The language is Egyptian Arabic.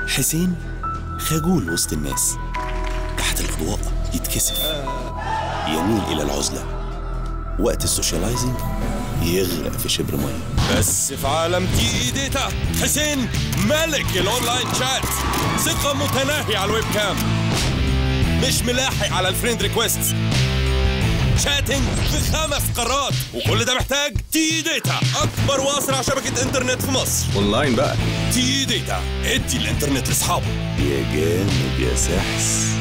حسين خجول وسط الناس تحت الأضواء يتكسف يميل إلى العزلة وقت السوشيالايزنج يغرق في شبر مية بس في عالم تي ديتا حسين ملك الاونلاين شات ثقة متناهية على الويب كام مش ملاحق على الفريند ريكويست شاتنج في خمس قارات وكل ده محتاج تي داتا اكبر واسرع شبكة انترنت في مصر اونلاين بقى تي داتا ادي الانترنت لاصحابه يا جامد يا سحس